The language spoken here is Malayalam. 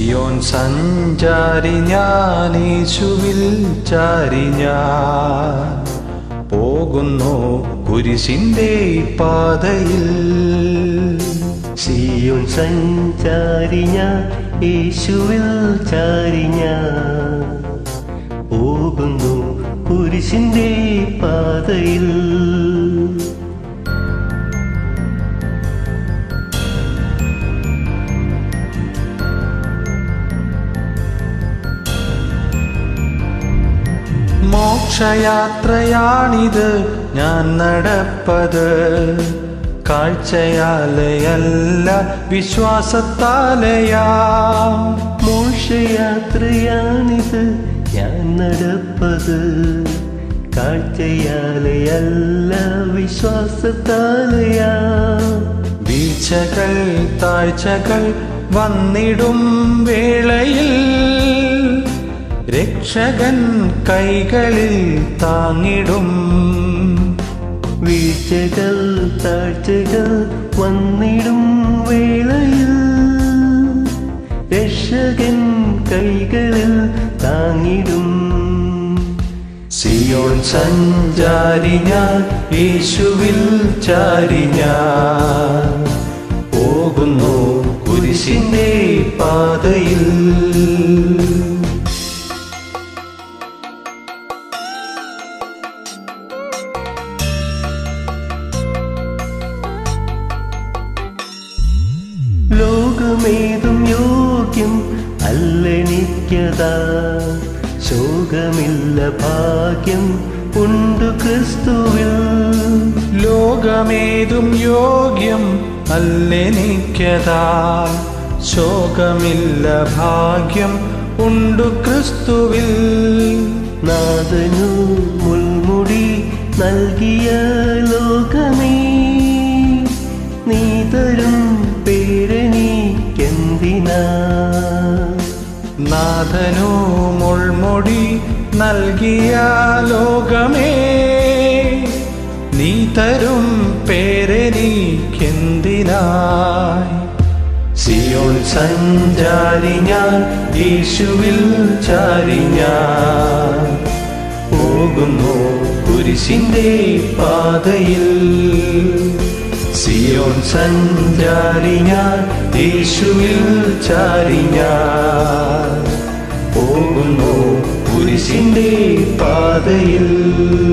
സിയോൻ സഞ്ചാരി ഞാൻ യേശുവിൽ ചാരി ഞാൻ പോകുന്നു കുരിശിന്റെ പാതയിൽ സിയോൻ സഞ്ചാരി ഞാൻ യേശുവിൽ ചാരി ഞാൻ പോകുന്നു കുരിശിന്റെ പാതയിൽ മോക്ഷയാത്രയാണിത് ഞാൻ നടപ്പത് കാഴ്ചയാലയല്ല വിശ്വാസത്താലയാ മോക്ഷയാത്രയാണിത് ഞാൻ നടപ്പത് കാഴ്ചയാലയല്ല വിശ്വാസത്താലയാ വീഴ്ചകൾ താഴ്ചകൾ വന്നിടും വേളയിൽ രക്ഷകൻ കൈകളിൽ താങ്ങിടും വീഴ്ചകൾ താഴ്ചകൾ വന്നിടും വേളയിൽ രക്ഷകൻ കൈകളിൽ താങ്ങിടും സിയോൺ സഞ്ചാരി ഞാൻ യേശുവിൽ ചാരി ഞാൻ പോകുന്നു കുരിശിന്റെ പാതയിൽ ലോകമേതും യോഗ്യം അല്ലെനിക്കതാ ശോകമില്ല ഭാഗ്യം ഉണ്ട് ക്രിസ്തുവിൽ ലോകമേതും യോഗ്യം അല്ലെനിക്കതാ ശോകമില്ല ഭാഗ്യം ഉണ്ടു ക്രിസ്തുവിൽ നാദനു മുൾമുടി നൽകിയ ലോകമേ നീ തരും പേരെനിക്കെന്തിനാ നാഥനു മുൾമുടി നൽകിയ ലോകമേ നീ തരും പേരെനിക്കെന്തിനായി സിയോൺ സഞ്ചാരി ഞാൻ യേശുവിൽ ചാരി ഞാൻ പോകുന്നു കുരിശിന്റെ പാതയിൽ സിയോൺ സഞ്ചാരി ഞാൻ യേശുവിൽ ചാരി ഞാൻ പോകുന്നു കുരിശിന്റെ പാതയിൽ